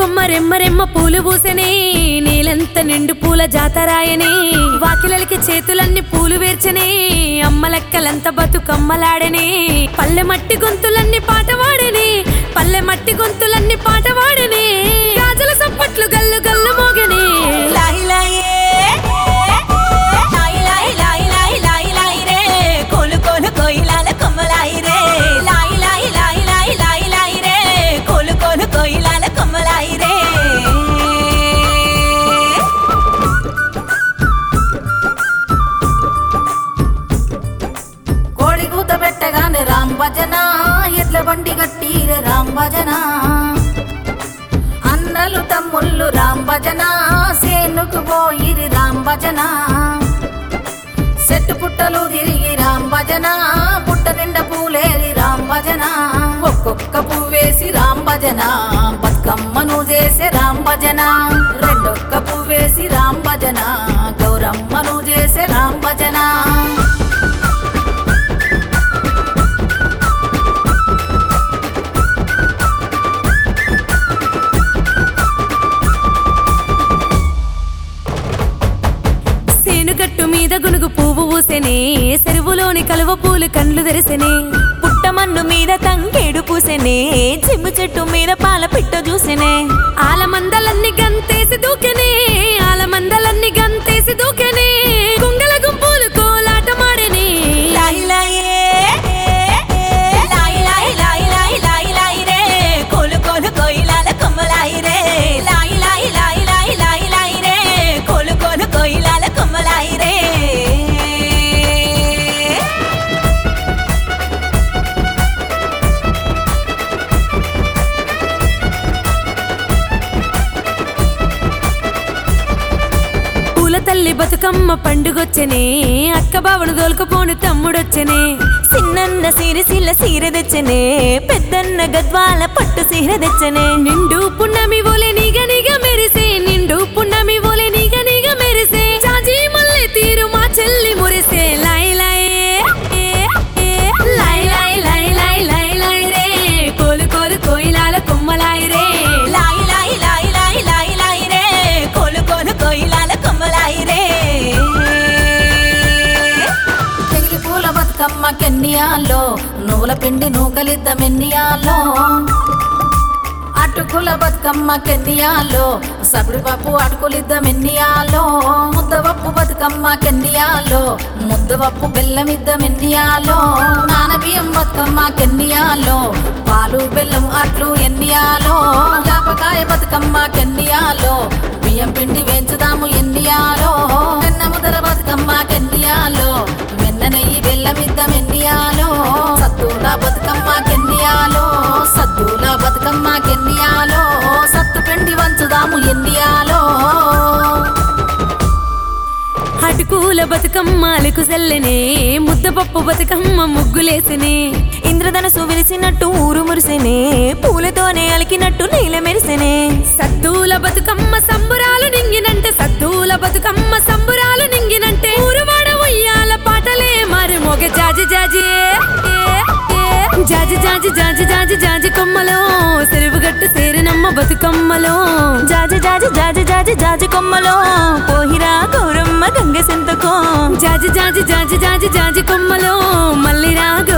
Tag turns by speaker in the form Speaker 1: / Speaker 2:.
Speaker 1: కొమ్మ రెమ్మ రెమ్మ పూలు పూసెనే నీలంత నిండు పూల జాతరాయనే వాకిలలకి చేతులన్నీ పూలు వేర్చనే అమ్మలక్కలంత బతుకమ్మలాడనే పల్లె మట్టి గొంతులన్నీ పాట వాడనే పల్లె మట్టి గొంతులన్నీ పాట వాడనే గాజుల సప్పట్లు గల్లు గల్లు మోగనే
Speaker 2: లాయి లాయే లాయి లాయి లాయి లాయి లాయి లాయి రే కోలు కోలు కోయిలాల కొమ్మలాయి రే లాయి లాయి లాయి లాయి లాయి లాయి రే కోలు కోలు కోయిలాల కొమ్మలాయి రే
Speaker 3: కోడి కూత పెట్టగానే రామ్ భజన ఎడ్ల బండి గట్టిరే రామ్ భజన అన్నలు తమ్ముళ్ళు రామ్ భజన సేనుకు పోయిరి రామ్ భజన చెట్టు పుట్టలు తిరిగి రామ్ భజన పుట్ట నిండా పూలేరి రామ్ భజన ఒక్కొక్క పువ్వేసి రామ్ భజన బతుకమ్మను చేసే రామ్ భజన రెండొక్క పువ్వేసి రామ్ భజన గౌరమ్మను చేసే రామ్ భజన
Speaker 1: సేనుగట్టు మీద గునుగు పువ్వు పూసెనే చెరువులోని కలువ పూలు కండ్లు తెరిసెనే
Speaker 2: పుట్టమన్ను మీద తంగేడు పూసెనే చిమ్ము చెట్టు మీద పాల పిట్ట చూసెనే
Speaker 1: ఆలమందలన్నీ గంతేసి దూకెనే ఆలమందలన్నీ గంతేసి దూకెనే కుంగల గుంపులు కోలాటమాడెనే
Speaker 2: లాయి లాయే లాయి లాయి లాయి లాయి లాయి లాయి రే కోలు కోలు కోయిలాల కొమ్మలాయి రే లాయి లాయి లాయి లాయి లాయి లాయి రే కోలు కోలు కోయిలాల కొమ్మలాయి రే
Speaker 1: పూల తల్లి బతుకమ్మ పండుగొచ్చనే అక్క బావను దోలుకుపోని తమ్ముడొచ్చనే
Speaker 2: చిన్నన్న సిరిసిల్ల సీర తెచ్చనే పెద్దన్న గద్వాల పట్టు సీర తెచ్చనే
Speaker 1: నిండు పున్నమి ఓలే నిగ నిగ మెరిసే నిండు పున్నమి ఓలే నిగ నిగ మెరిసే జాజి మల్లె తీరు మా చెల్లి మురిసే లై లై ఏ, ఏ, లై లై లై లై లై లై రే కోలు కోలు కోయిలాల కొమ్మలాయి రే
Speaker 2: లాయి లాయి లాయి లాయి లాయి లాయి రే కోలు కోలు కోయిలాల కొమ్మలాయి రే
Speaker 3: తెగిలి పూల బతుకమ్మ కెన్నియాలో నువ్వుల పిండి నూకలిద్దమెన్నియాలో అటుకుల బతుకమ్మ కెన్నియాలో సబడి పప్పు అటుకులిద్దమెన్నియాలో ముద్దపప్పు బతుకమ్మ కెన్నియాలో ముద్దపప్పు బెల్లమిద్దమెన్నియాలో నానబియ్యం బతుకమ్మ కెన్నియాలో పాలు బెల్లం అట్లు ఎన్నియాలో జాపకాయ బతుకమ్మ కెన్నియాలో బియ్యం పిండి వేంచుదాము ఎన్నియాలో వెన్న ముదర బతుకమ్మ కెన్నియాలో వెన్న నెయ్యి బెల్లమిద్దం ఎన్నియాలో సత్తుల బతుకమ్మ కెన్నియాలో సద్దుల బతుకమ్మ కెన్నియాలో సత్తు పిండి వంచుదాము ఎన్నియాలో
Speaker 1: అటుకుల బతుకమ్మ అలుకు సెల్లెనే ముద్దపప్పు బతుకమ్మ ముగ్గులేసనే
Speaker 2: ఇంద్రధనసు విరిసినట్టు ఊరు మురిసెనే పూలతోనే అలికినట్టు నీల మెరిసెనే
Speaker 1: సద్దుల బతుకమ్మ సంబురాలు నింగినంటే సద్దుల బతుకమ్మ సంబురాలు నింగినంటే ఊరువాడ ఉయ్యాల పాటలే మారు మొగ జాజి జాజి ఏ, ఏ, ఏ. జాజి జాజి జాజి జాజి జాజి కొమ్మలో సెరువుగట్టు సేరినమ్మ బతుకమ్మలో
Speaker 2: జాజి జాజి జాజి జాజి జాజి కొమ్మలో పోహిరా గౌరమ్మ గంగ సెంతకో
Speaker 1: జాజి జాజి జాజి జాజి జాజి కొమ్మలో మల్లిరా